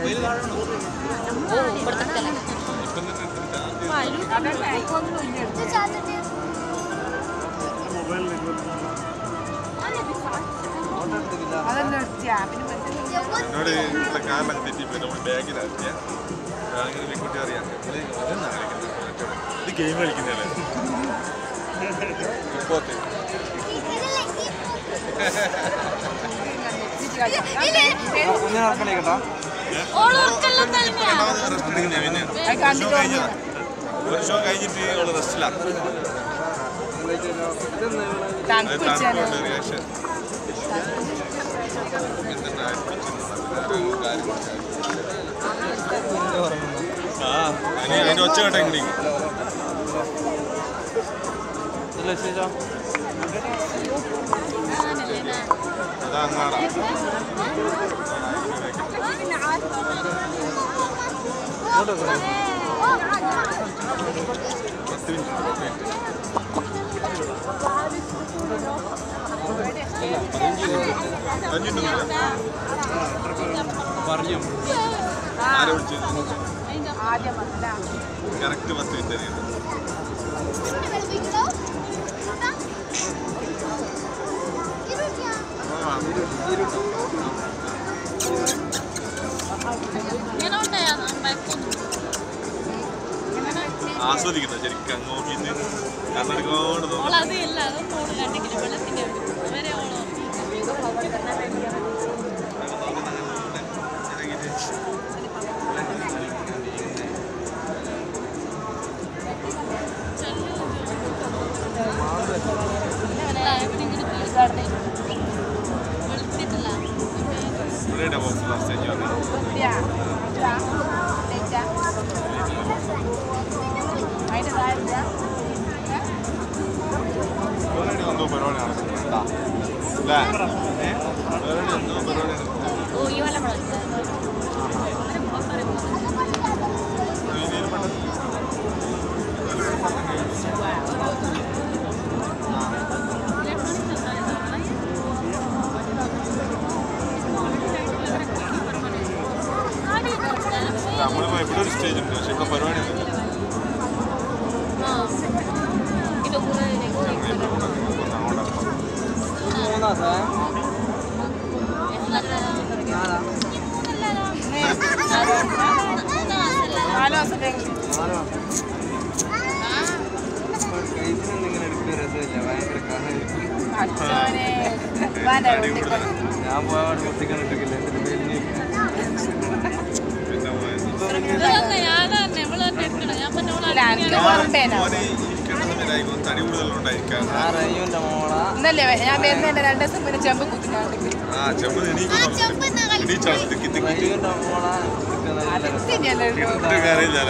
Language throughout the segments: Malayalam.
ഓ ഇവിടുത്തെ അതൊന്നും അടിച്ചാ പിന്നെ എന്നോട് ഇവിടെ കാറിലൊക്കെ തെറ്റിപ്പോയി നമ്മൾ ബാഗിലാക്കിയ അങ്ങനെ പെൺകുട്ടി അറിയാം ഇത് ഇതെന്നാ കളിക്കുന്നത് ഇത് ഗെയിം കളിക്കുന്നതല്ലേ ഇപ്പോത്തെ റെസ്റ്റ് എടുക്കുന്ന പിന്നെ ഷോ കഴിഞ്ഞ ഒരു ഷോ കഴിഞ്ഞിട്ട് അവള് റെസ്റ്റിലാണ് തണുപ്പ് വെച്ചാലോ തണുപ്പുണ്ട് റിയാക്ഷൻ എന്തെന്നാ ആ അതിന് അതിന്റെ ഒച്ച കേട്ടെ ഇങ്ങോട്ട് അതാ അങ്ങാടാ പത്ത് മിനിറ്റ് പത്ത് മിനിറ്റ് അഞ്ചിട്ടൊന്നുമില്ല പറഞ്ഞു ആരെ വിളിച്ചത് ആദ്യം വന്നതാ കറക്റ്റ് പത്ത് മിനിറ്റ് അറിയുന്നത് ആസ്വദിക്കുന്ന ശരിക്കും അങ്ങ് നോക്കിയിട്ട് കണ്ണെടുക്കോണ്ട് തോന്നും അത് ഇല്ല അത് ഫോണ് കണ്ടെങ്കിലും വെള്ളത്തിന്റെ അവരെ ഓളോ വെളുത്തിട്ടില്ല ഇവിടെ ബോക്സ് ലാസ്റ്റ് സ്റ്റേജ് വന്നു ഇവിടെയാ ഇതാ ഇതാ അതിന്റെ താഴെ വേറെ എന്തോ പരിപാടി നടക്കുന്നുണ്ടാ അല്ലേ വേറെ എന്തോ പരിപാടി നടക്കുന്നു ഓ ഈ വല്ല ഇതിന് പെട്ടെന്ന് നമ്മളിപ്പോ എവിടെ ഒരു സ്റ്റേജ് ഉണ്ട് പക്ഷെ ഇവിടെ പരിപാടി ഒന്നുമില്ല ഇത് ഞങ്ങളിപ്പോ ഇവിടെ ഒന്ന് അങ്ങോട്ടാണ് മൂന്നാ സാർ നാല് ദിവസത്തേക്ക് നാലോ കൈസിനൊന്നും ഇങ്ങനെ എടുക്കുന്ന രസമില്ല ഭയങ്കര കാഹായിരിക്കും അച്ഛനെ ഉപ്പാന്റെ അടി വീട്ടിൽ കൂടുതലാണ് ഞാൻ പോയാൽ പൊത്തിക്കണ്ടിട്ടില്ല എന്നിട്ട് വലിയ പിന്നെ പോയത് ഇല്ല, അനക്ക് കൊണ്ടേനോ മോനെ ഇരിക്കേണ്ട സമയത്തായിരിക്കും തടി കൂടുതലുണ്ടായിരിക്കാം ആ റയ്യുന്റെ മോളാ ഇന്നല്ലേ ഞാൻ വരുന്നതിന്റെ രണ്ട് ദിവസം പിന്നെ ചെമ്പ് കുത്തിനാണ്ട് ആ ചെമ്പ് എണീക്കുന്നു എണീച്ചാണ് തിക്കി തിക്കി റയ്യുന്റെ മോളാ എടുക്കുന്നത് നല്ല രസം തിരിയല്ലേ ഇട്ട് കയറിയില്ല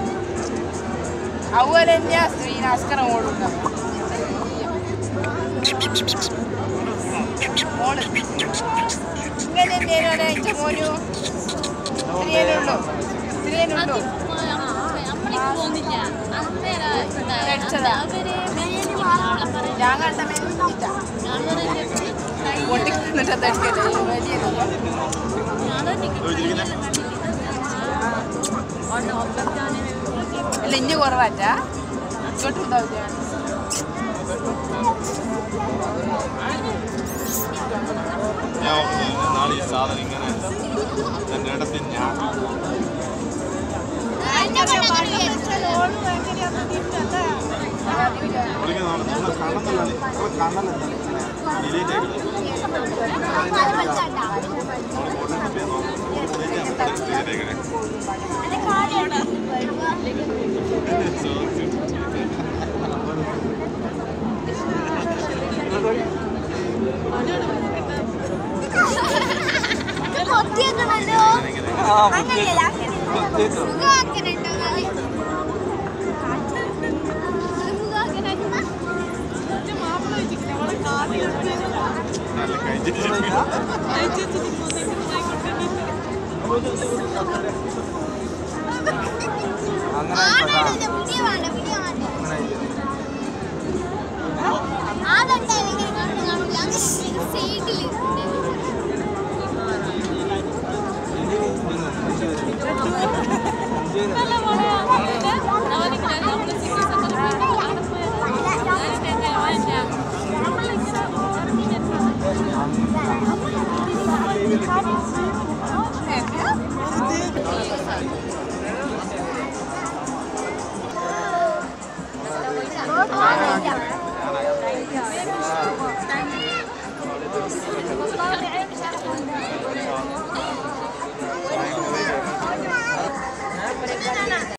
അതുപോലെ തന്നെയാ സ്ത്രീനെ അസ്കരം ഓടുന്ന മോള് ഇങ്ങനെ തന്നെയാണ് എന്റെ മോനു സ്ത്രീയനുള്ളൂ സ്ത്രീയനുള്ളൂ ഞാൻ കണ്ട മെന്നിട്ട പൊട്ടിക്കുന്നിട്ട് തടിക്കല്ലേ വലിയ അല്ല ഇഞ്ഞ് കുറവാറ്റാ ഇങ്ങോട്ടും ഉണ്ടാവില്ല ഞാൻ നാളെ ഈ സാധനം ഇങ്ങനെ എൻ്റെ ഇടത്തിൽ ഞാൻ വിളിക്കുന്ന നാളെ നമ്മുടെ കണ്ണത്തല്ലാണ് നമ്മുടെ കണ്ണലെന്താണ് ഡിലീറ്റ് കൊത്തിയേക്കണല്ലോ ആ അങ്ങനെയല്ല പൊത്തിയേക്കോ സുഖമാക്കണുണ്ടോ സുഖമാക്കണ നല്ല കഴിച്ചിട്ട് അങ്ങനെ ആയിക്കോട്ടെ. വീഡിയോ വേണ്ട വീഡിയോ വേണ്ട അങ്ങനെ ആയിക്കോട്ടെ. ആദ്യം കാണില്ല സൈഡിൽ ഇനി ഇങ്ങനെ നല്ല മോളെ